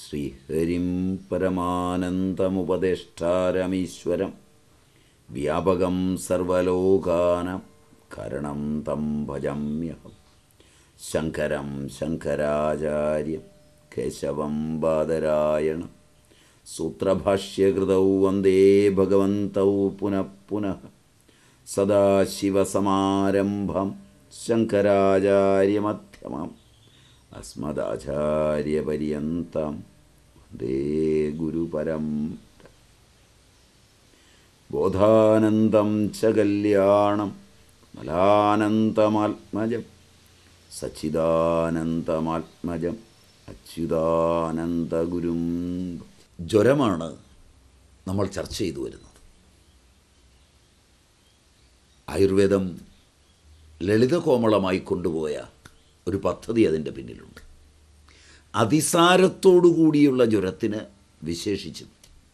ശ്രീഹരിം പരമാനന്ദമുപദേഷ്ടാരമീശ്വരം വ്യാപകം സർവലോകാനം കരണം തം ഭജമ്യഹം ശങ്കരം ശങ്കരാചാര്യം കേശവം ബാദരായണം സൂത്രഭാഷ്യകൃതൗ വന്ദേ ഭഗവന്തൗ പുനഃ പുനഃ സദാശിവസമാരംഭം ശങ്കരാചാര്യമധ്യമം അസ്മദാചാര്യപര്യന്തം വന്ദേ ഗുരുപരം ബോധാനന്ദം ച കല്യാണം മലാനന്ദമാത്മജം സച്ചിദാനന്ദമാത്മജം അച്യുതാനന്ദഗുരും ജ്വരമാണ് നമ്മൾ ചർച്ച ചെയ്തു വരുന്നത് ആയുർവേദം ലളിതകോമളമായി കൊണ്ടുപോയ ഒരു പദ്ധതി അതിൻ്റെ പിന്നിലുണ്ട് അതിസാരത്തോടുകൂടിയുള്ള ജ്വരത്തിന് വിശേഷിച്ചും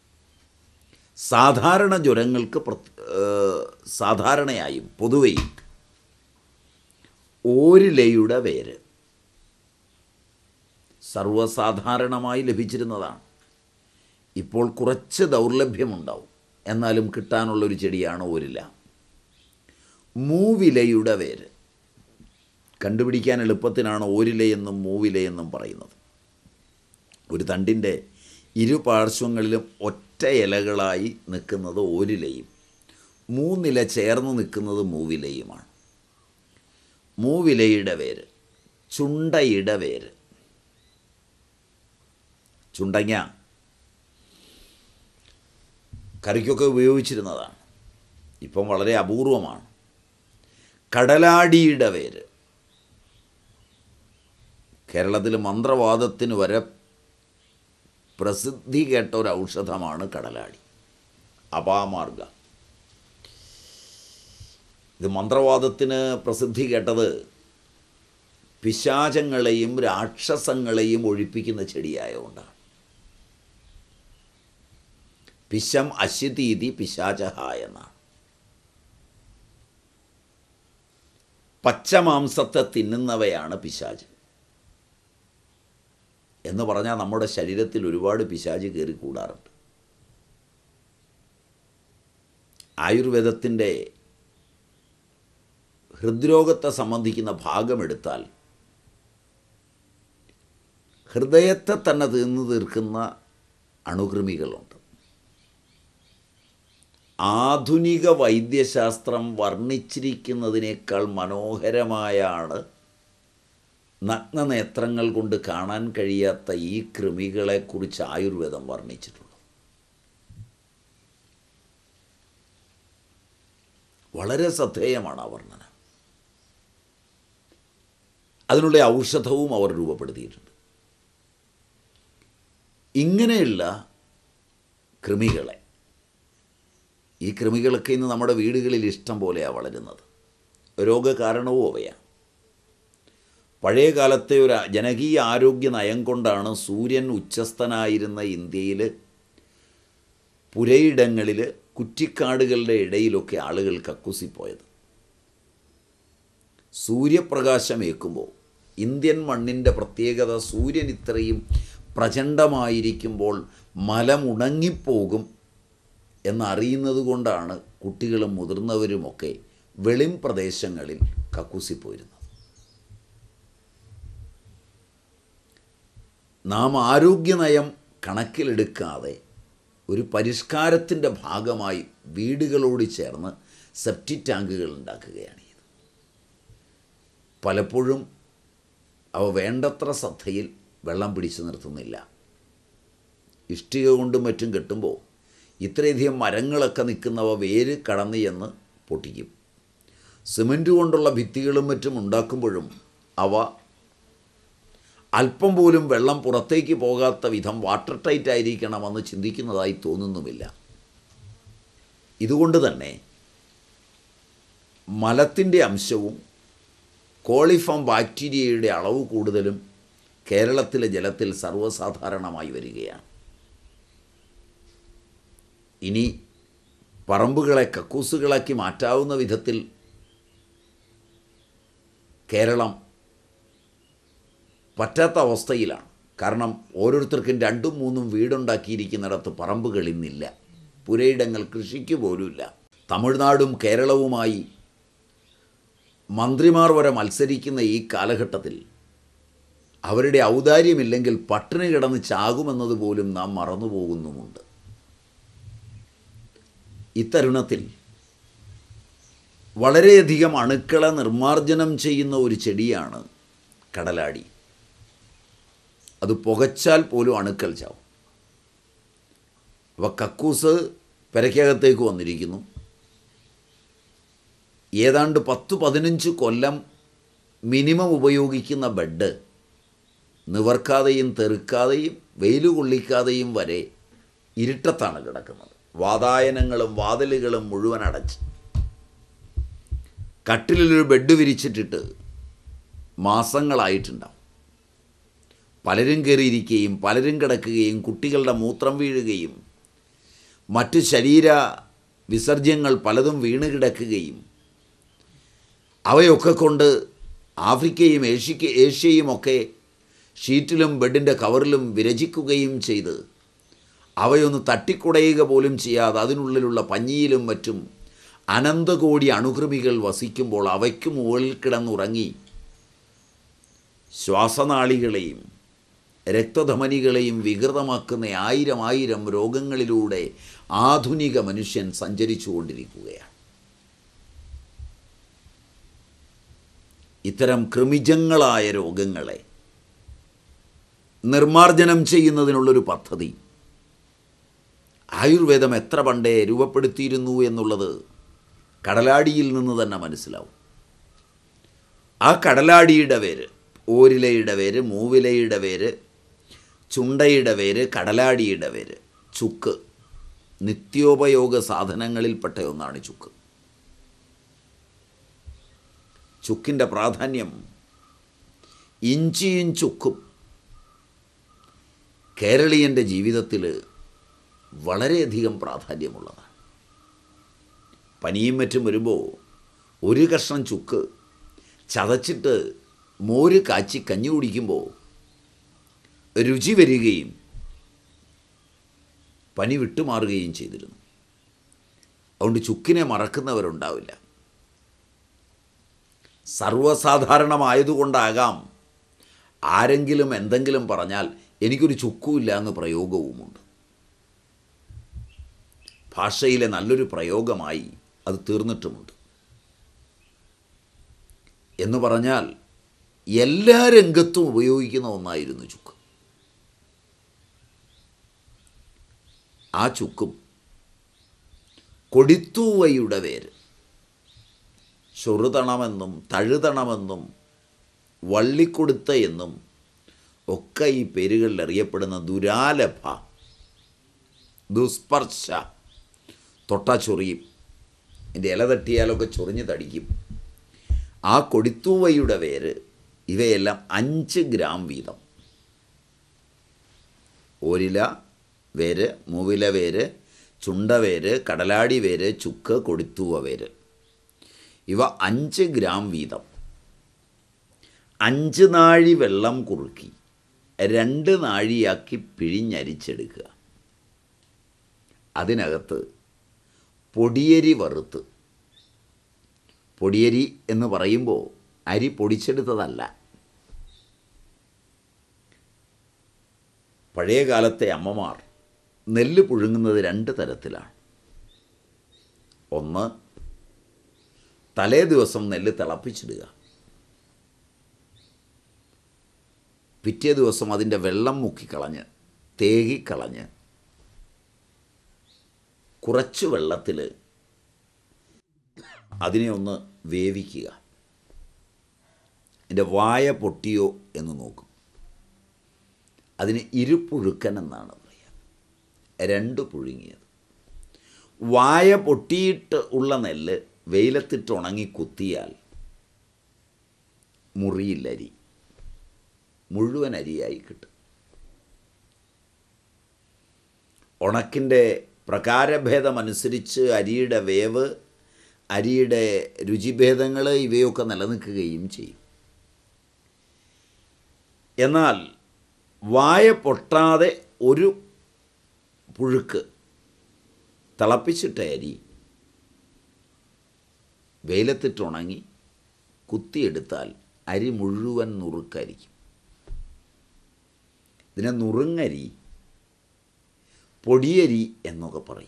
സാധാരണ ജ്വരങ്ങൾക്ക് സാധാരണയായും പൊതുവെയും ഓരിലയുടെ വേര് സർവ്വസാധാരണമായി ലഭിച്ചിരുന്നതാണ് ഇപ്പോൾ കുറച്ച് ദൗർലഭ്യമുണ്ടാവും എന്നാലും കിട്ടാനുള്ളൊരു ചെടിയാണ് ഓരില മൂവിലയുടെ വേര് കണ്ടുപിടിക്കാൻ എളുപ്പത്തിനാണ് ഓരിലയെന്നും മൂവിലയെന്നും പറയുന്നത് ഒരു തണ്ടിൻ്റെ ഇരു പാർശ്വങ്ങളിലും ഒറ്റ ഇലകളായി നിൽക്കുന്നത് ഓരിലയും മൂന്നില ചേർന്ന് നിൽക്കുന്നത് മൂവിലയുമാണ് മൂവിലയുടെ വേര് ചുണ്ടയുടെ വേര് ചുണ്ടങ്ങ കറിക്കൊക്കെ ഉപയോഗിച്ചിരുന്നതാണ് ഇപ്പം വളരെ അപൂർവമാണ് കടലാടിയുടെ വേര് കേരളത്തിൽ മന്ത്രവാദത്തിന് വരെ പ്രസിദ്ധി കേട്ട ഒരു ഔഷധമാണ് കടലാടി അപാമാർഗ ഇത് മന്ത്രവാദത്തിന് പ്രസിദ്ധി കേട്ടത് പിശാചങ്ങളെയും രാക്ഷസങ്ങളെയും ഒഴിപ്പിക്കുന്ന ചെടിയായതുകൊണ്ടാണ് പിശം അശ്യതീതി പിശാചഹ എന്നാണ് പച്ചമാംസത്തെ തിന്നുന്നവയാണ് പിശാച് എന്ന് പറഞ്ഞാൽ നമ്മുടെ ശരീരത്തിൽ ഒരുപാട് പിശാച് കയറി കൂടാറുണ്ട് ആയുർവേദത്തിൻ്റെ ഹൃദ്രോഗത്തെ സംബന്ധിക്കുന്ന ഭാഗമെടുത്താൽ ഹൃദയത്തെ തന്നെ തിന്നു തീർക്കുന്ന അണുകൃമികളുണ്ട് ആധുനിക വൈദ്യശാസ്ത്രം വർണ്ണിച്ചിരിക്കുന്നതിനേക്കാൾ മനോഹരമായാണ് നഗ്നനേത്രങ്ങൾ കൊണ്ട് കാണാൻ കഴിയാത്ത ഈ കൃമികളെക്കുറിച്ച് ആയുർവേദം വർണ്ണിച്ചിട്ടുള്ളത് വളരെ ശ്രദ്ധേയമാണ് ആ വർണ്ണന അതിനുള്ള ഔഷധവും അവർ രൂപപ്പെടുത്തിയിട്ടുണ്ട് ഇങ്ങനെയുള്ള കൃമികളെ ഈ കൃമികളൊക്കെ ഇന്ന് നമ്മുടെ വീടുകളിൽ ഇഷ്ടം പോലെയാണ് വളരുന്നത് രോഗകാരണവും അവയാണ് പഴയ കാലത്തെ ഒരു ജനകീയ ആരോഗ്യ നയം കൊണ്ടാണ് സൂര്യൻ ഉച്ചസ്ഥനായിരുന്ന ഇന്ത്യയിൽ പുരയിടങ്ങളിൽ കുറ്റിക്കാടുകളുടെ ഇടയിലൊക്കെ ആളുകൾ കക്കുസിപ്പോയത് സൂര്യപ്രകാശം ഏൽക്കുമ്പോൾ ഇന്ത്യൻ മണ്ണിൻ്റെ പ്രത്യേകത സൂര്യൻ ഇത്രയും പ്രചണ്ഡമായിരിക്കുമ്പോൾ മലമുണങ്ങിപ്പോകും എന്നറിയുന്നത് കൊണ്ടാണ് കുട്ടികളും മുതിർന്നവരുമൊക്കെ വെളിം പ്രദേശങ്ങളിൽ കക്കുസിപ്പോയിരുന്നത് നാം ആരോഗ്യനയം കണക്കിലെടുക്കാതെ ഒരു പരിഷ്കാരത്തിൻ്റെ ഭാഗമായി വീടുകളോട് ചേർന്ന് സെപ്റ്റി ടാങ്കുകൾ ഉണ്ടാക്കുകയാണ് ചെയ്തത് പലപ്പോഴും അവ വേണ്ടത്ര ശ്രദ്ധയിൽ വെള്ളം പിടിച്ചു നിർത്തുന്നില്ല ഇഷ്ടിക കൊണ്ടും മറ്റും കെട്ടുമ്പോൾ ഇത്രയധികം മരങ്ങളൊക്കെ നിൽക്കുന്നവ വേര് കടന്നു ചെന്ന് പൊട്ടിക്കും സിമൻറ്റ് കൊണ്ടുള്ള ഭിത്തികളും മറ്റും ഉണ്ടാക്കുമ്പോഴും അവ അല്പം പോലും വെള്ളം പുറത്തേക്ക് പോകാത്ത വിധം വാട്ടർ ടൈറ്റ് ആയിരിക്കണമെന്ന് ചിന്തിക്കുന്നതായി തോന്നുന്നുമില്ല ഇതുകൊണ്ട് തന്നെ മലത്തിൻ്റെ അംശവും കോളിഫോം ബാക്ടീരിയയുടെ അളവ് കൂടുതലും കേരളത്തിലെ ജലത്തിൽ സർവ്വസാധാരണമായി വരികയാണ് ഇനി പറമ്പുകളെ കക്കൂസുകളാക്കി മാറ്റാവുന്ന വിധത്തിൽ കേരളം പറ്റാത്ത അവസ്ഥയിലാണ് കാരണം ഓരോരുത്തർക്കും രണ്ടും മൂന്നും വീടുണ്ടാക്കിയിരിക്കുന്നിടത്ത് പറമ്പുകൾ ഇന്നില്ല പുരയിടങ്ങൾ കൃഷിക്ക് പോലുമില്ല തമിഴ്നാടും കേരളവുമായി മന്ത്രിമാർ വരെ മത്സരിക്കുന്ന ഈ കാലഘട്ടത്തിൽ അവരുടെ ഔദാര്യമില്ലെങ്കിൽ പട്ടിണി കിടന്ന് ചാകുമെന്നത് പോലും നാം മറന്നുപോകുന്നുമുണ്ട് ഇത്തരുണത്തിൽ വളരെയധികം അണുക്കളെ നിർമ്മാർജ്ജനം ചെയ്യുന്ന ഒരു ചെടിയാണ് കടലാടി അത് പുകച്ചാൽ പോലും അണുക്കൾ ചാവും അപ്പോൾ കക്കൂസ് പെരയ്ക്കകത്തേക്ക് വന്നിരിക്കുന്നു ഏതാണ്ട് പത്ത് പതിനഞ്ച് കൊല്ലം മിനിമം ഉപയോഗിക്കുന്ന ബെഡ് നിവർക്കാതെയും തെറുക്കാതെയും വെയിൽ കൊള്ളിക്കാതെയും വരെ ഇരുട്ടത്താണ് കിടക്കുന്നത് വാതായനങ്ങളും വാതിലുകളും മുഴുവൻ അടച്ച് കട്ടിലൊരു ബെഡ് വിരിച്ചിട്ടിട്ട് മാസങ്ങളായിട്ടുണ്ടാവും പലരും കയറിയിരിക്കുകയും പലരും കിടക്കുകയും കുട്ടികളുടെ മൂത്രം വീഴുകയും മറ്റ് ശരീര വിസർജ്യങ്ങൾ പലതും വീണ് കിടക്കുകയും അവയൊക്കെ കൊണ്ട് ആഫ്രിക്കയും ഏഷ്യക്ക് ഏഷ്യയും ഒക്കെ ഷീറ്റിലും ബെഡിൻ്റെ കവറിലും വിരചിക്കുകയും ചെയ്ത് അവയൊന്ന് തട്ടിക്കുടയുക പോലും ചെയ്യാതെ അതിനുള്ളിലുള്ള പഞ്ഞിയിലും മറ്റും അനന്തകോടി അണുകൃമികൾ വസിക്കുമ്പോൾ അവയ്ക്ക് മുകളിൽ കിടന്നുറങ്ങി ശ്വാസനാളികളെയും രക്തധമനികളെയും വികൃതമാക്കുന്ന ആയിരം ആയിരം രോഗങ്ങളിലൂടെ ആധുനിക മനുഷ്യൻ സഞ്ചരിച്ചു കൊണ്ടിരിക്കുകയാണ് ഇത്തരം കൃമിജങ്ങളായ രോഗങ്ങളെ നിർമാർജനം ചെയ്യുന്നതിനുള്ളൊരു പദ്ധതി ആയുർവേദം എത്ര പണ്ടേ രൂപപ്പെടുത്തിയിരുന്നു എന്നുള്ളത് കടലാടിയിൽ നിന്ന് തന്നെ മനസ്സിലാവും ആ കടലാടിയുടെ വേര് ഓരിലയുടെ വേര് മൂവിലയുടെ വേര് ചുണ്ടയുടെ വേര് കടലാടിയുടെ വേര് ചുക്ക് നിത്യോപയോഗ സാധനങ്ങളിൽപ്പെട്ട ഒന്നാണ് ചുക്ക് ചുക്കിൻ്റെ പ്രാധാന്യം ഇഞ്ചിയും ചുക്കും കേരളീയൻ്റെ ജീവിതത്തിൽ വളരെയധികം പ്രാധാന്യമുള്ളതാണ് പനിയും മറ്റും വരുമ്പോൾ ഒരു കഷ്ണം ചുക്ക് ചതച്ചിട്ട് മോര് കാച്ചി കഞ്ഞി കുടിക്കുമ്പോൾ രുചി വരികയും പനി വിട്ടുമാറുകയും ചെയ്തിരുന്നു അതുകൊണ്ട് ചുക്കിനെ മറക്കുന്നവരുണ്ടാവില്ല സർവ്വസാധാരണമായതുകൊണ്ടാകാം ആരെങ്കിലും എന്തെങ്കിലും പറഞ്ഞാൽ എനിക്കൊരു ചുക്കുമില്ല എന്ന് പ്രയോഗവുമുണ്ട് ഭാഷയിലെ നല്ലൊരു പ്രയോഗമായി അത് തീർന്നിട്ടുമുണ്ട് എന്ന് പറഞ്ഞാൽ എല്ലാ രംഗത്തും ഉപയോഗിക്കുന്ന ഒന്നായിരുന്നു ചുക്ക് ആ ചുക്കും കൊടിത്തൂവയുടെ വേര് ചൊറുതണമെന്നും തഴുതണമെന്നും വള്ളിക്കൊടുത്ത എന്നും ഒക്കെ ഈ പേരുകളിൽ അറിയപ്പെടുന്ന ദുരാലഭ ദുസ്പർശ തൊട്ട ചൊറിയും എൻ്റെ ഇല തട്ടിയാലൊക്കെ ചൊറിഞ്ഞ് തടിക്കും ആ കൊടിത്തൂവയുടെ വേര് ഇവയെല്ലാം അഞ്ച് ഗ്രാം വീതം ഒരില വേര് മൂവില വേര് ചുണ്ടവേര് കടലാടി വേര് ചുക്ക് കൊടിത്തൂവ വേര് ഇവ അഞ്ച് ഗ്രാം വീതം അഞ്ച് നാഴി വെള്ളം കുറുക്കി രണ്ട് നാഴിയാക്കി പിഴിഞ്ഞരിച്ചെടുക്കുക അതിനകത്ത് പൊടിയരി വറുത്ത് പൊടിയരി എന്ന് പറയുമ്പോൾ അരി പൊടിച്ചെടുത്തതല്ല പഴയ കാലത്തെ അമ്മമാർ നെല്ല് പുഴുങ്ങുന്നത് രണ്ട് തരത്തിലാണ് ഒന്ന് തലേ ദിവസം നെല്ല് തിളപ്പിച്ചിടുക പിറ്റേ ദിവസം അതിൻ്റെ വെള്ളം മുക്കിക്കളഞ്ഞ് തേകിക്കളഞ്ഞ് കുറച്ച് വെള്ളത്തിൽ അതിനെ ഒന്ന് വേവിക്കുക എൻ്റെ വായ പൊട്ടിയോ എന്ന് നോക്കും അതിന് ഇരുപുഴുക്കൻ എന്നാണ് പറയുക രണ്ട് പുഴുങ്ങിയത് വായ പൊട്ടിയിട്ട് ഉള്ള നെല്ല് വെയിലത്തിട്ട് ഉണങ്ങി കുത്തിയാൽ മുറിയില്ല അരി മുഴുവൻ അരിയായി കിട്ടും ഉണക്കിൻ്റെ പ്രകാരഭേദമനുസരിച്ച് അരിയുടെ വേവ് അരിയുടെ രുചിഭേദങ്ങൾ ഇവയൊക്കെ നിലനിൽക്കുകയും ചെയ്യും എന്നാൽ വായ പൊട്ടാതെ ഒരു പുഴുക്ക് തിളപ്പിച്ചിട്ട അരി വെയിലത്തിട്ടുണങ്ങി കുത്തിയെടുത്താൽ അരി മുഴുവൻ നുറുക്കായിരിക്കും ഇതിനെ നുറുങ്ങരി പൊടിയരി എന്നൊക്കെ പറയും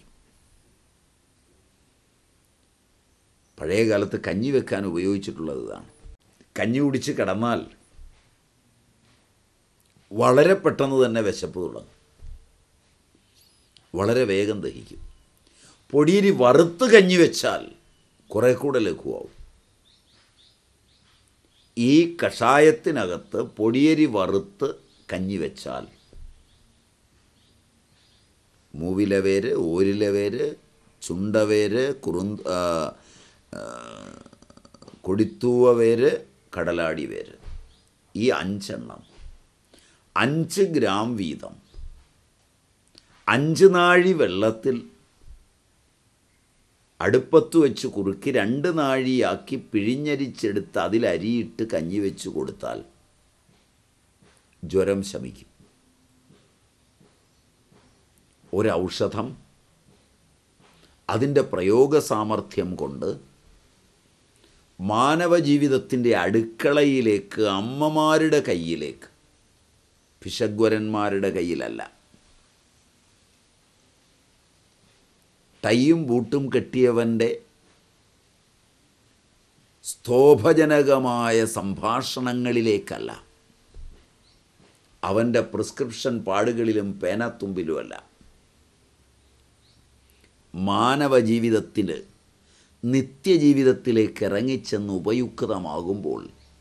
പഴയ കാലത്ത് കഞ്ഞി വെക്കാൻ ഉപയോഗിച്ചിട്ടുള്ളത് ഇതാണ് കഞ്ഞി കുടിച്ച് കിടന്നാൽ വളരെ പെട്ടെന്ന് തന്നെ വിശപ്പ് തുടങ്ങും വളരെ വേഗം ദഹിക്കും പൊടിയരി വറുത്ത് കഞ്ഞി വെച്ചാൽ കുറേ കൂടെ ലഘുവാകും ഈ കഷായത്തിനകത്ത് പൊടിയരി വറുത്ത് കഞ്ഞി വെച്ചാൽ മൂവിലെ വേര് ഓരിലെ വേര് ചുണ്ടവേര് കുറു കൊടിത്തൂവ വേര് കടലാടി വേര് ഈ അഞ്ചെണ്ണം അഞ്ച് ഗ്രാം വീതം അഞ്ച് നാഴി വെള്ളത്തിൽ അടുപ്പത്ത് വെച്ച് കുറുക്കി രണ്ട് നാഴിയാക്കി പിഴിഞ്ഞരിച്ചെടുത്ത് അതിൽ അരിയിട്ട് കഞ്ഞി വെച്ച് കൊടുത്താൽ ജ്വരം ശമിക്കും ഒരൗഷധം അതിൻ്റെ പ്രയോഗ സാമർഥ്യം കൊണ്ട് മാനവ ജീവിതത്തിൻ്റെ അടുക്കളയിലേക്ക് അമ്മമാരുടെ കയ്യിലേക്ക് പിശഗ്വരന്മാരുടെ കയ്യിലല്ല ടൈയും ബൂട്ടും കെട്ടിയവൻ്റെ സ്തോഭജനകമായ സംഭാഷണങ്ങളിലേക്കല്ല അവൻ്റെ പ്രിസ്ക്രിപ്ഷൻ പാടുകളിലും പേനത്തുമ്പിലുമല്ല മാനവ ജീവിതത്തിന് നിത്യജീവിതത്തിലേക്ക് ഇറങ്ങിച്ചെന്ന് ഉപയുക്തമാകുമ്പോൾ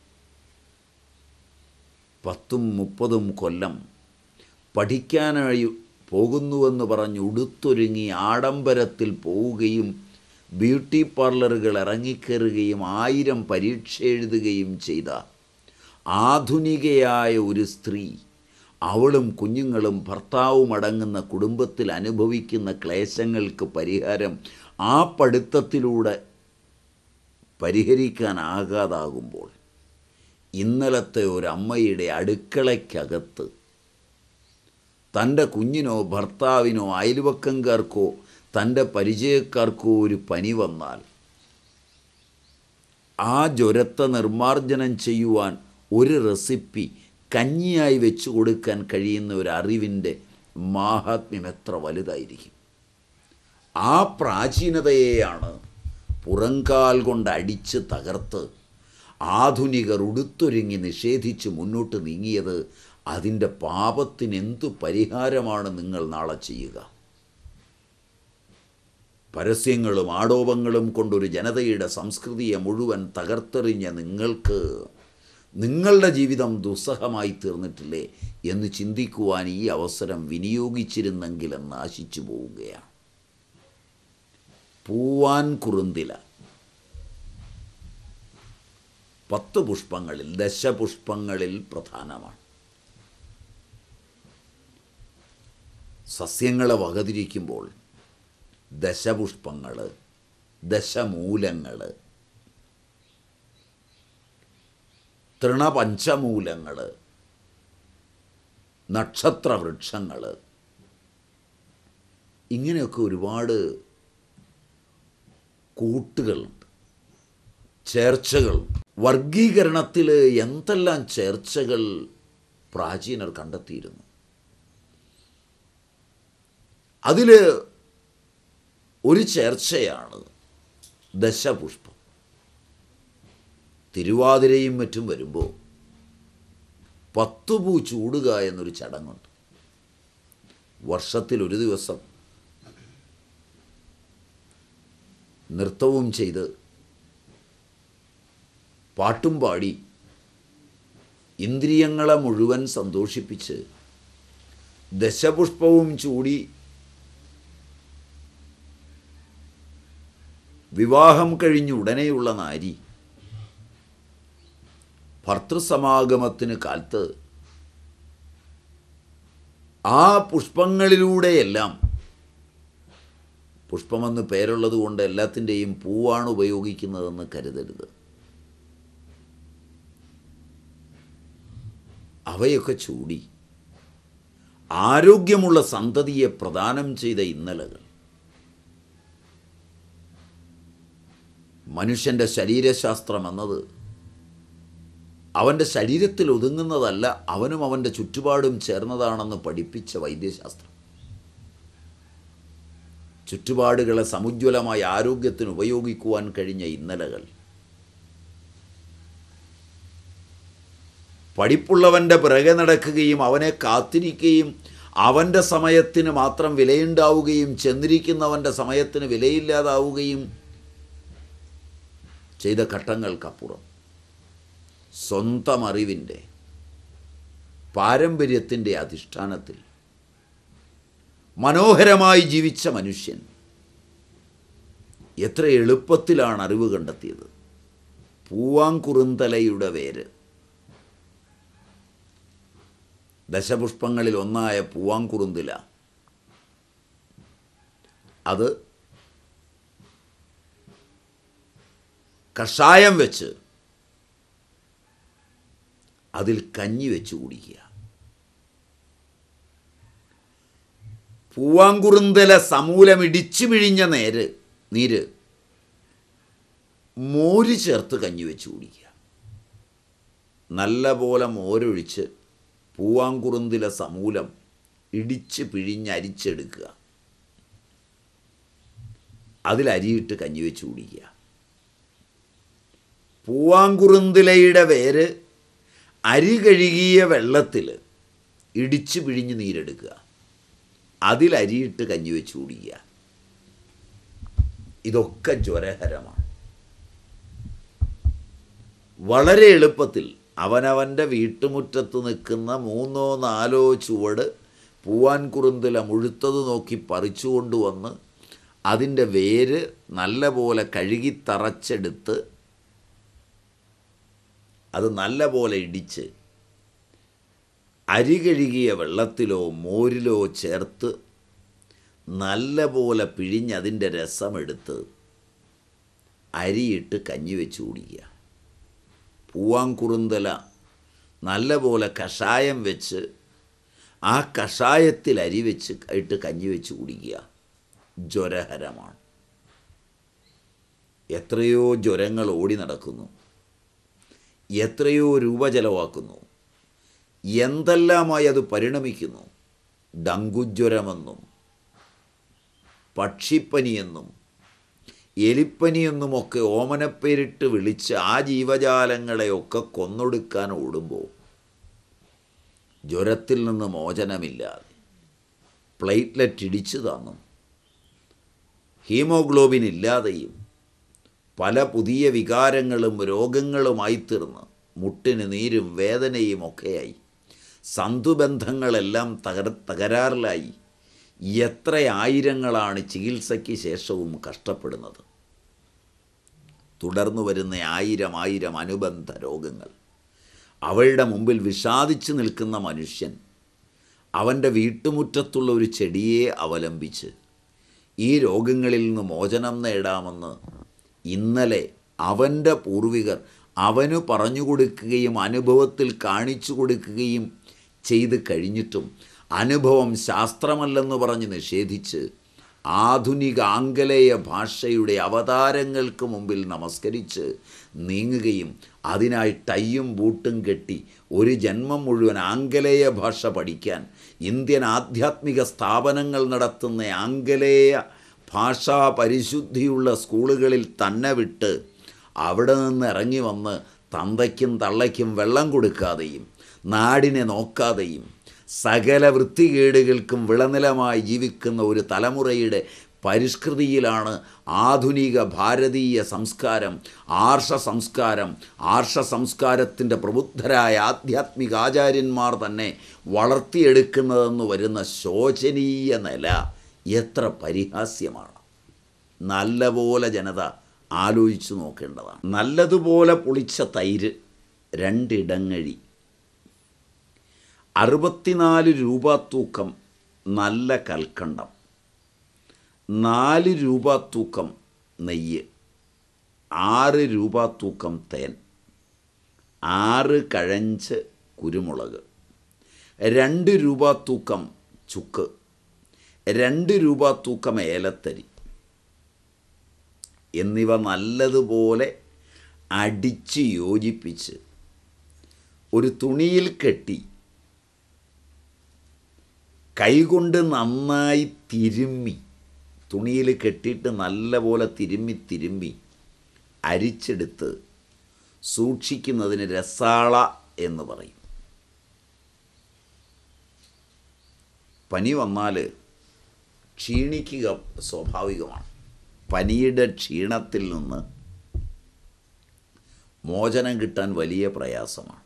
പത്തും മുപ്പതും കൊല്ലം പഠിക്കാനായി പോകുന്നുവെന്ന് പറഞ്ഞ് ഉടുത്തൊരുങ്ങി ആഡംബരത്തിൽ പോവുകയും ബ്യൂട്ടി പാർലറുകൾ ഇറങ്ങിക്കയറുകയും ആയിരം പരീക്ഷ എഴുതുകയും ചെയ്ത ആധുനികയായ ഒരു സ്ത്രീ അവളും കുഞ്ഞുങ്ങളും ഭർത്താവും അടങ്ങുന്ന കുടുംബത്തിൽ അനുഭവിക്കുന്ന ക്ലേശങ്ങൾക്ക് പരിഹാരം ആ പഠിത്തത്തിലൂടെ പരിഹരിക്കാനാകാതാകുമ്പോൾ ഇന്നലത്തെ ഒരമ്മയുടെ അടുക്കളയ്ക്കകത്ത് തൻ്റെ കുഞ്ഞിനോ ഭർത്താവിനോ അയൽവക്കംകാർക്കോ തൻ്റെ പരിചയക്കാർക്കോ ഒരു പനി വന്നാൽ ആ ജ്വരത്തെ നിർമ്മാർജ്ജനം ചെയ്യുവാൻ ഒരു റെസിപ്പി കഞ്ഞിയായി വെച്ചു കൊടുക്കാൻ കഴിയുന്ന ഒരു അറിവിൻ്റെ മാഹാത്മ്യം എത്ര വലുതായിരിക്കും ആ പ്രാചീനതയെയാണ് പുറങ്കാൽ കൊണ്ട് അടിച്ച് തകർത്ത് ആധുനികർ ഉടുത്തൊരുങ്ങി നിഷേധിച്ച് മുന്നോട്ട് നീങ്ങിയത് അതിൻ്റെ പാപത്തിന് എന്തു പരിഹാരമാണ് നിങ്ങൾ നാളെ ചെയ്യുക പരസ്യങ്ങളും ആടോപങ്ങളും കൊണ്ടൊരു ജനതയുടെ സംസ്കൃതിയെ മുഴുവൻ തകർത്തെറിഞ്ഞ നിങ്ങൾക്ക് നിങ്ങളുടെ ജീവിതം ദുസ്സഹമായി തീർന്നിട്ടില്ലേ എന്ന് ചിന്തിക്കുവാൻ ഈ അവസരം വിനിയോഗിച്ചിരുന്നെങ്കിലെന്ന് ആശിച്ചു പോവുകയാണ് പൂവാൻ കുറുന്തില പത്ത് പുഷ്പങ്ങളിൽ ദശപുഷ്പങ്ങളിൽ പ്രധാനമാണ് സസ്യങ്ങളെ വകതിരിക്കുമ്പോൾ ദശപുഷ്പങ്ങൾ ദശമൂലങ്ങൾ തൃണപഞ്ചമൂലങ്ങൾ നക്ഷത്രവൃക്ഷങ്ങൾ ഇങ്ങനെയൊക്കെ ഒരുപാട് കൂട്ടുകളുണ്ട് ചേർച്ചകൾ വർഗീകരണത്തിൽ എന്തെല്ലാം ചേർച്ചകൾ പ്രാചീനർ കണ്ടെത്തിയിരുന്നു അതിൽ ഒരു ചേർച്ചയാണ് ദശപുഷ്പം തിരുവാതിരയും മറ്റും വരുമ്പോൾ പത്തു പൂ ചൂടുക എന്നൊരു ചടങ്ങുണ്ട് വർഷത്തിൽ ഒരു ദിവസം നൃത്തവും ചെയ്ത് പാട്ടും പാടി ഇന്ദ്രിയങ്ങളെ മുഴുവൻ സന്തോഷിപ്പിച്ച് ദശപുഷ്പവും ചൂടി വിവാഹം കഴിഞ്ഞ് ഉടനെയുള്ള നാരി ഭർത്തൃസമാഗമത്തിന് കാലത്ത് ആ പുഷ്പങ്ങളിലൂടെയെല്ലാം പുഷ്പമെന്ന് പേരുള്ളത് കൊണ്ട് എല്ലാത്തിൻ്റെയും പൂവാണ് ഉപയോഗിക്കുന്നതെന്ന് കരുതരുത് അവയൊക്കെ ചൂടി ആരോഗ്യമുള്ള സന്തതിയെ പ്രദാനം ചെയ്ത ഇന്നലകൾ മനുഷ്യൻ്റെ ശരീരശാസ്ത്രം എന്നത് അവൻ്റെ ശരീരത്തിൽ ഒതുങ്ങുന്നതല്ല അവനും അവൻ്റെ ചുറ്റുപാടും ചേർന്നതാണെന്ന് പഠിപ്പിച്ച വൈദ്യശാസ്ത്രം ചുറ്റുപാടുകളെ സമുജ്വലമായ ആരോഗ്യത്തിന് ഉപയോഗിക്കുവാൻ കഴിഞ്ഞ ഇന്നലകൾ പഠിപ്പുള്ളവൻ്റെ പിറകെ നടക്കുകയും അവനെ കാത്തിരിക്കുകയും അവൻ്റെ സമയത്തിന് മാത്രം വിലയുണ്ടാവുകയും ചെന്നിരിക്കുന്നവൻ്റെ സമയത്തിന് വിലയില്ലാതാവുകയും ചെയ്ത ഘട്ടങ്ങൾക്കപ്പുറം സ്വന്തം അറിവിൻ്റെ പാരമ്പര്യത്തിൻ്റെ അധിഷ്ഠാനത്തിൽ മനോഹരമായി ജീവിച്ച മനുഷ്യൻ എത്ര എളുപ്പത്തിലാണ് അറിവ് കണ്ടെത്തിയത് പൂവാങ്കുറുന്തലയുടെ വേര് ദശപുഷ്പങ്ങളിൽ ഒന്നായ പൂവാങ്കുറുന്തില അത് കഷായം വെച്ച് അതിൽ കഞ്ഞി വെച്ച് കുടിക്കുക പൂവാങ്കുറുന്തല സമൂലം ഇടിച്ചു പിഴിഞ്ഞ നേര് നീര് മോര് ചേർത്ത് കഞ്ഞി വെച്ച് കുടിക്കുക നല്ല പോലെ മോരൊഴിച്ച് പൂവാങ്കുറുന്തില സമൂലം ഇടിച്ച് പിഴിഞ്ഞരിച്ചെടുക്കുക അതിലരിയിട്ട് കഞ്ഞി വെച്ച് കുടിക്കുക പൂവാങ്കുറുന്തിലയുടെ വേര് അരി കഴുകിയ വെള്ളത്തിൽ ഇടിച്ച് പിഴിഞ്ഞ് നീരെടുക്കുക അതിലരിയിട്ട് കഞ്ഞി വെച്ച് കുടിക്കുക ഇതൊക്കെ ജ്വരഹരമാണ് വളരെ എളുപ്പത്തിൽ അവനവൻ്റെ വീട്ടുമുറ്റത്ത് നിൽക്കുന്ന മൂന്നോ നാലോ ചുവട് പൂവാൻ കുറുന്തല മുഴുത്തത് നോക്കി പറിച്ചുകൊണ്ടുവന്ന് അതിൻ്റെ വേര് നല്ല പോലെ കഴുകി തറച്ചെടുത്ത് അത് നല്ല പോലെ ഇടിച്ച് അരി കഴുകിയ വെള്ളത്തിലോ മോരിലോ ചേർത്ത് നല്ല പോലെ പിഴിഞ്ഞതിൻ്റെ രസമെടുത്ത് അരിയിട്ട് കഞ്ഞി വെച്ച് കുടിക്കുക പൂവാങ്കുറുന്തല നല്ല പോലെ കഷായം വെച്ച് ആ കഷായത്തിൽ അരി വെച്ച് ഇട്ട് കഞ്ഞി വെച്ച് കുടിക്കുക ജ്വരഹരമാണ് എത്രയോ ജ്വരങ്ങൾ ഓടി നടക്കുന്നു എത്രയോ രൂപ ചെലവാക്കുന്നു എന്തെല്ലാമായി അത് പരിണമിക്കുന്നു ഡങ്കുജ്വരമെന്നും പക്ഷിപ്പനിയെന്നും എലിപ്പനിയെന്നുമൊക്കെ ഓമനപ്പേരിട്ട് വിളിച്ച് ആ ജീവജാലങ്ങളെയൊക്കെ കൊന്നൊടുക്കാൻ ഓടുമ്പോൾ ജ്വരത്തിൽ നിന്ന് മോചനമില്ലാതെ പ്ലേറ്റ്ലെറ്റ് ഇടിച്ചു തന്നും ഹീമോഗ്ലോബിൻ ഇല്ലാതെയും പല പുതിയ വികാരങ്ങളും രോഗങ്ങളുമായി തീർന്ന് മുട്ടിന് നീരും വേദനയും ഒക്കെയായി സന്തുബന്ധങ്ങളെല്ലാം തകർ തകരാറിലായി എത്ര ആയിരങ്ങളാണ് ചികിത്സയ്ക്ക് ശേഷവും കഷ്ടപ്പെടുന്നത് തുടർന്നു വരുന്ന ആയിരം ആയിരം അനുബന്ധ രോഗങ്ങൾ അവളുടെ മുമ്പിൽ വിഷാദിച്ചു നിൽക്കുന്ന മനുഷ്യൻ അവൻ്റെ വീട്ടുമുറ്റത്തുള്ള ഒരു ചെടിയെ അവലംബിച്ച് ഈ രോഗങ്ങളിൽ നിന്ന് മോചനം നേടാമെന്ന് ഇന്നലെ അവൻ്റെ പൂർവികർ അവന് പറഞ്ഞു കൊടുക്കുകയും അനുഭവത്തിൽ കാണിച്ചു കൊടുക്കുകയും ചെയ്ത് കഴിഞ്ഞിട്ടും അനുഭവം ശാസ്ത്രമല്ലെന്ന് പറഞ്ഞ് നിഷേധിച്ച് ആധുനിക ആംഗലേയ ഭാഷയുടെ അവതാരങ്ങൾക്ക് മുമ്പിൽ നമസ്കരിച്ച് നീങ്ങുകയും അതിനായി ടൈയും ബൂട്ടും കെട്ടി ഒരു ജന്മം മുഴുവൻ ആംഗലേയ ഭാഷ പഠിക്കാൻ ഇന്ത്യൻ ആധ്യാത്മിക സ്ഥാപനങ്ങൾ നടത്തുന്ന ആംഗലേയ ഭാഷാ പരിശുദ്ധിയുള്ള സ്കൂളുകളിൽ തന്നെ വിട്ട് അവിടെ നിന്ന് ഇറങ്ങി വന്ന് തന്തയ്ക്കും തള്ളയ്ക്കും വെള്ളം കൊടുക്കാതെയും നാടിനെ നോക്കാതെയും സകല വൃത്തികേടുകൾക്കും വിളനിലമായി ജീവിക്കുന്ന ഒരു തലമുറയുടെ പരിഷ്കൃതിയിലാണ് ആധുനിക ഭാരതീയ സംസ്കാരം ആർഷ സംസ്കാരം ആർഷ സംസ്കാരത്തിൻ്റെ പ്രബുദ്ധരായ ആധ്യാത്മിക ആചാര്യന്മാർ തന്നെ വളർത്തിയെടുക്കുന്നതെന്ന് വരുന്ന ശോചനീയ നില എത്ര പരിഹാസ്യമാണ് നല്ലപോലെ ജനത ആലോചിച്ചു നോക്കേണ്ടതാണ് നല്ലതുപോലെ പൊളിച്ച തൈര് രണ്ടിടങ്ങഴി അറുപത്തിനാല് രൂപ തൂക്കം നല്ല കൽക്കണ്ടം നാല് രൂപ തൂക്കം നെയ്യ് ആറ് രൂപ തൂക്കം തേൻ ആറ് കഴഞ്ച് കുരുമുളക് രണ്ട് രൂപ തൂക്കം ചുക്ക് രണ്ട് രൂപ തൂക്കം ഏലത്തരി എന്നിവ നല്ലതുപോലെ അടിച്ച് യോജിപ്പിച്ച് ഒരു തുണിയിൽ കെട്ടി കൈകൊണ്ട് നന്നായി തിരുമ്മി തുണിയിൽ കെട്ടിയിട്ട് നല്ലപോലെ തിരുമ്മി തിരുമ്മി അരിച്ചെടുത്ത് സൂക്ഷിക്കുന്നതിന് രസാള എന്ന് പറയും പനി വന്നാൽ ക്ഷീണിക്കുക സ്വാഭാവികമാണ് പനിയുടെ ക്ഷീണത്തിൽ നിന്ന് മോചനം കിട്ടാൻ വലിയ പ്രയാസമാണ്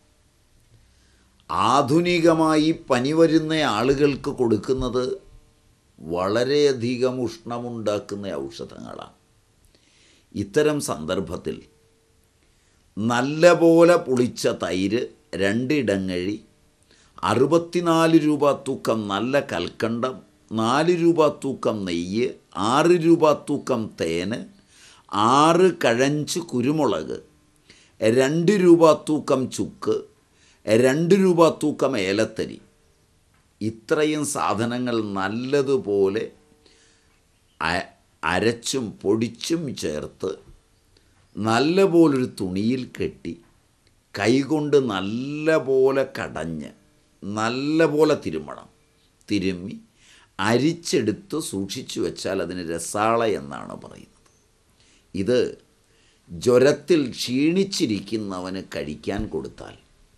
ആധുനികമായി പനി വരുന്ന ആളുകൾക്ക് കൊടുക്കുന്നത് വളരെയധികം ഉഷ്ണമുണ്ടാക്കുന്ന ഔഷധങ്ങളാണ് ഇത്തരം സന്ദർഭത്തിൽ നല്ലപോലെ പുളിച്ച തൈര് രണ്ടിടങ്ങഴി അറുപത്തിനാല് രൂപ തൂക്കം നല്ല കൽക്കണ്ടം നാല് രൂപ തൂക്കം നെയ്യ് ആറ് രൂപ തൂക്കം തേന് ആറ് കഴഞ്ച് കുരുമുളക് രണ്ട് രൂപ തൂക്കം ചുക്ക് രണ്ട് രൂപ തൂക്കം ഏലത്തരി ഇത്രയും സാധനങ്ങൾ നല്ലതുപോലെ അ- അരച്ചും പൊടിച്ചും ചേർത്ത് നല്ലപോലൊരു തുണിയിൽ കെട്ടി കൈകൊണ്ട് നല്ലപോലെ കടഞ്ഞ് നല്ലപോലെ തിരുമ്മണം തിരുമ്മി അരിച്ചെടുത്ത് സൂക്ഷിച്ചു വെച്ചാൽ അതിന് രസാള എന്നാണ് പറയുന്നത് ഇത് ജ്വരത്തിൽ ക്ഷീണിച്ചിരിക്കുന്നവന് കഴിക്കാൻ കൊടുത്താൽ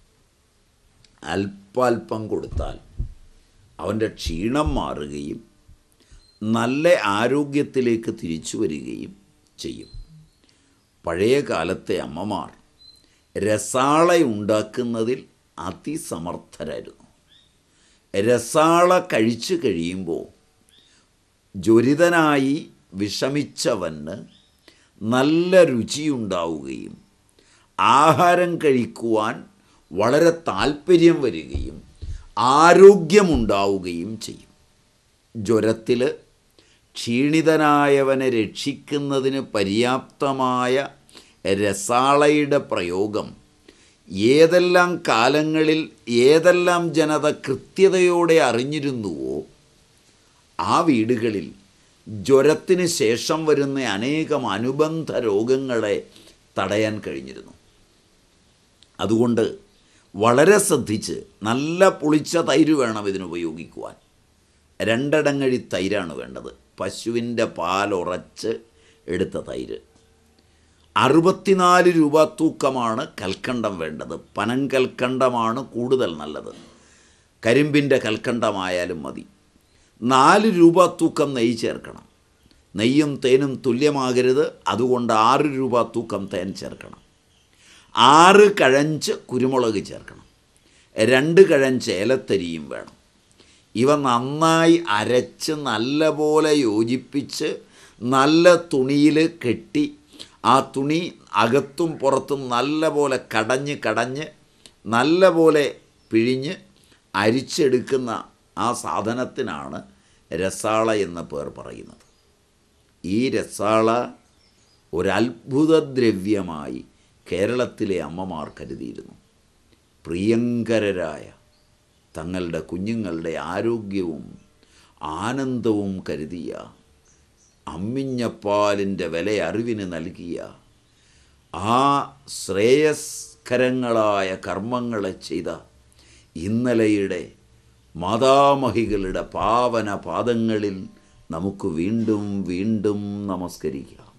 അല്പാൽപ്പം കൊടുത്താൽ അവൻ്റെ ക്ഷീണം മാറുകയും നല്ല ആരോഗ്യത്തിലേക്ക് തിരിച്ചു വരികയും ചെയ്യും പഴയ കാലത്തെ അമ്മമാർ രസാള ഉണ്ടാക്കുന്നതിൽ അതിസമർത്ഥരായിരുന്നു രസാള കഴിച്ചു കഴിയുമ്പോൾ ജ്വരിതനായി വിഷമിച്ചവന് നല്ല രുചിയുണ്ടാവുകയും ആഹാരം കഴിക്കുവാൻ വളരെ താല്പര്യം വരികയും ആരോഗ്യമുണ്ടാവുകയും ചെയ്യും ജ്വരത്തിൽ ക്ഷീണിതനായവനെ രക്ഷിക്കുന്നതിന് പര്യാപ്തമായ രസാളയുടെ പ്രയോഗം ഏതെല്ലാം കാലങ്ങളിൽ ഏതെല്ലാം ജനത കൃത്യതയോടെ അറിഞ്ഞിരുന്നുവോ ആ വീടുകളിൽ ജ്വരത്തിന് ശേഷം വരുന്ന അനേകം അനുബന്ധ രോഗങ്ങളെ തടയാൻ കഴിഞ്ഞിരുന്നു അതുകൊണ്ട് വളരെ ശ്രദ്ധിച്ച് നല്ല പുളിച്ച തൈര് വേണം ഇതിന് ഉപയോഗിക്കുവാൻ രണ്ടടങ്ങഴി തൈരാണ് വേണ്ടത് പശുവിൻ്റെ പാലുറച്ച് എടുത്ത തൈര് അറുപത്തിനാല് രൂപ തൂക്കമാണ് കൽക്കണ്ടം വേണ്ടത് പനങ്കൽക്കണ്ടമാണ് കൂടുതൽ നല്ലത് കരിമ്പിൻ്റെ കൽക്കണ്ടമായാലും മതി നാല് രൂപ തൂക്കം നെയ്യ് ചേർക്കണം നെയ്യും തേനും തുല്യമാകരുത് അതുകൊണ്ട് ആറ് രൂപ തൂക്കം തേൻ ചേർക്കണം ആറ് കഴഞ്ച് കുരുമുളക് ചേർക്കണം രണ്ട് കഴഞ്ച് ഏലത്തരിയും വേണം ഇവ നന്നായി അരച്ച് നല്ലപോലെ യോജിപ്പിച്ച് നല്ല തുണിയിൽ കെട്ടി ആ തുണി അകത്തും പുറത്തും നല്ലപോലെ കടഞ്ഞ് കടഞ്ഞ് നല്ലപോലെ പിഴിഞ്ഞ് അരിച്ചെടുക്കുന്ന ആ സാധനത്തിനാണ് രസാള എന്ന പേർ പറയുന്നത് ഈ രസാള ഒരത്ഭുത ദ്രവ്യമായി കേരളത്തിലെ അമ്മമാർ കരുതിയിരുന്നു പ്രിയങ്കരരായ തങ്ങളുടെ കുഞ്ഞുങ്ങളുടെ ആരോഗ്യവും ആനന്ദവും കരുതിയ അമ്മിഞ്ഞപ്പാലിൻ്റെ വില അറിവിന് നൽകിയ ആ ശ്രേയസ്കരങ്ങളായ കർമ്മങ്ങളെ ചെയ്ത ഇന്നലെയുടെ മാതാമഹികളുടെ പാവന പാദങ്ങളിൽ നമുക്ക് വീണ്ടും വീണ്ടും നമസ്കരിക്കാം